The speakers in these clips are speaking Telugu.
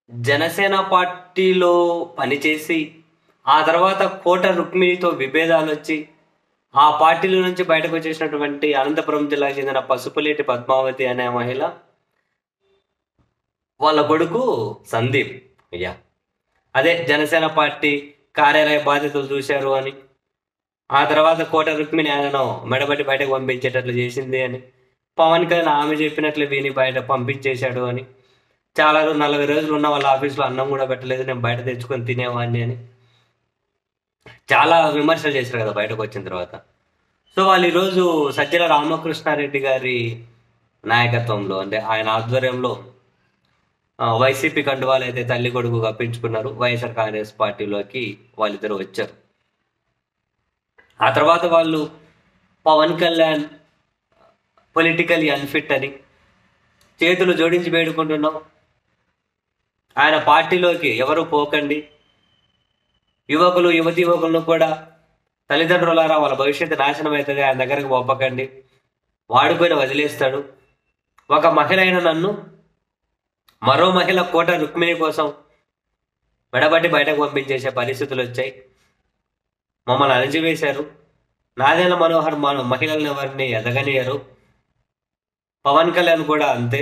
జనసేన పార్టీలో పనిచేసి ఆ తర్వాత కోట రుక్మిణితో విభేదాలు వచ్చి ఆ పార్టీల నుంచి బయటకు వచ్చేసినటువంటి అనంతపురం జిల్లాకు చెందిన పసుపులేటి పద్మావతి అనే మహిళ వాళ్ళ కొడుకు సందీప్ అయ్యా అదే జనసేన పార్టీ కార్యాలయ బాధ్యతలు చూశారు అని ఆ తర్వాత కోట రుక్మిణి ఆయనను మెడబట్టి బయటకు పంపించేటట్లు చేసింది అని పవన్ కళ్యాణ్ ఆమె చెప్పినట్లు విని బయట పంపించేశాడు అని చాలా రోజు నలభై రోజులు ఉన్న వాళ్ళ ఆఫీస్లో అన్నం కూడా పెట్టలేదు నేను బయట తెచ్చుకొని తినేవాడిని అని చాలా విమర్శలు చేశారు కదా బయటకు వచ్చిన తర్వాత సో వాళ్ళు ఈరోజు సజ్జల రామకృష్ణారెడ్డి గారి నాయకత్వంలో అంటే ఆయన ఆధ్వర్యంలో ఆ, వైసీపీ కండువాలు అయితే తల్లి కొడుకు కప్పించుకున్నారు వైఎస్ఆర్ కాంగ్రెస్ పార్టీలోకి వాళ్ళిద్దరు వచ్చారు ఆ తర్వాత వాళ్ళు పవన్ కళ్యాణ్ పొలిటికలీ అన్ఫిట్ అని చేతులు జోడించి వేడుకుంటున్నాం ఆయన పార్టీలోకి ఎవరు పోకండి యువకులు యువతి యువకులను కూడా తల్లిదండ్రులారా వాళ్ళ భవిష్యత్తు నాశనం అవుతుంది ఆయన దగ్గరకు పంపకండి వాడుకొని వదిలేస్తాడు ఒక మహిళ అయిన నన్ను మరో మహిళ కోట రుక్మిణి కోసం మెడబట్టి బయటకు పంపించేసే పరిస్థితులు వచ్చాయి మమ్మల్ని అణిచివేశారు నాదేన మనోహర్ మన మహిళలను ఎవరిని ఎదగనియరు పవన్ కళ్యాణ్ కూడా అంతే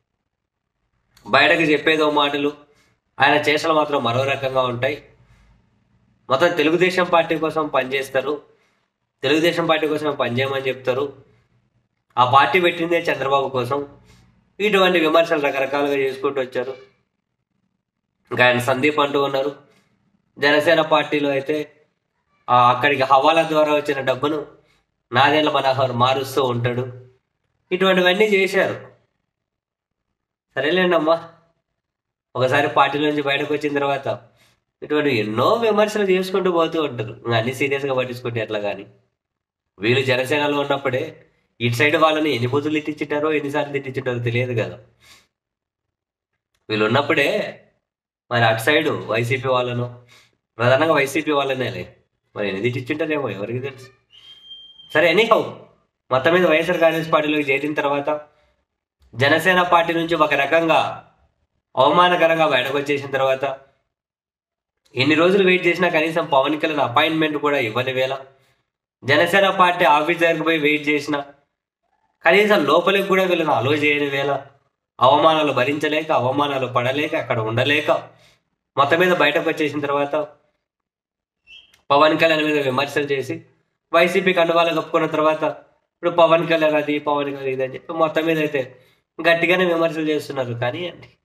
బయటకు చెప్పేదో మాటలు ఆయన చేష్టలు మాత్రం మరో రకంగా ఉంటాయి మొత్తం తెలుగుదేశం పార్టీ కోసం పనిచేస్తారు తెలుగుదేశం పార్టీ కోసం పనిచేయమని చెప్తారు ఆ పార్టీ పెట్టిందే చంద్రబాబు కోసం ఇటువంటి విమర్శలు రకరకాలుగా చేసుకుంటూ వచ్చారు ఇంకా ఆయన సందీప్ అంటూ ఉన్నారు జనసేన పార్టీలో అయితే ఆ అక్కడికి హవాలా ద్వారా వచ్చిన డబ్బును నాదేళ్ల మనోహర్ మారుస్తూ ఉంటాడు ఇటువంటివన్నీ చేశారు సరేలేండి అమ్మా ఒకసారి పార్టీ నుంచి బయటకు వచ్చిన తర్వాత ఇటువంటి ఎన్నో విమర్శలు చేసుకుంటూ పోతూ ఉంటారు ఇంకా అన్ని సీరియస్గా పట్టించుకుంటే ఎట్లా కానీ వీళ్ళు జనసేనలో ఉన్నప్పుడే ఇటు సైడ్ వాళ్ళని ఎన్ని బుద్ధులు తిట్టించుంటారో ఎన్నిసార్లు తిట్టించుంటారో తెలియదు కదా వీళ్ళు ఉన్నప్పుడే మరి అటు సైడు వైసీపీ వాళ్ళను ప్రధానంగా వైసీపీ వాళ్ళనేలే మరి ఎన్ని తిట్టించుంటారేమో ఎవరికి తెలుసు సరే ఎనీహౌ మొత్తం మీద వైఎస్ఆర్ కాంగ్రెస్ పార్టీలోకి చేరిన తర్వాత జనసేన పార్టీ నుంచి ఒక రకంగా అవమానకరంగా బయటకు వచ్చేసిన తర్వాత ఎన్ని రోజులు వెయిట్ చేసినా కనీసం పవన్ కళ్యాణ్ అపాయింట్మెంట్ కూడా ఇవ్వని వేళ జనసేన పార్టీ ఆఫీస్ దగ్గరికి పోయి వెయిట్ చేసిన కనీసం లోపలికి కూడా వీళ్ళని అలో చేయని వేళ అవమానాలు భరించలేక అవమానాలు పడలేక అక్కడ ఉండలేక మొత్తం మీద బయటకు వచ్చేసిన తర్వాత పవన్ కళ్యాణ్ మీద విమర్శలు చేసి వైసీపీ కండువాలు కప్పుకున్న తర్వాత ఇప్పుడు పవన్ కళ్యాణ్ అది పవన్ కళ్యాణ్ ఇది అని చెప్పి మొత్తం మీద అయితే గట్టిగానే విమర్శలు చేస్తున్నారు కానీ అండి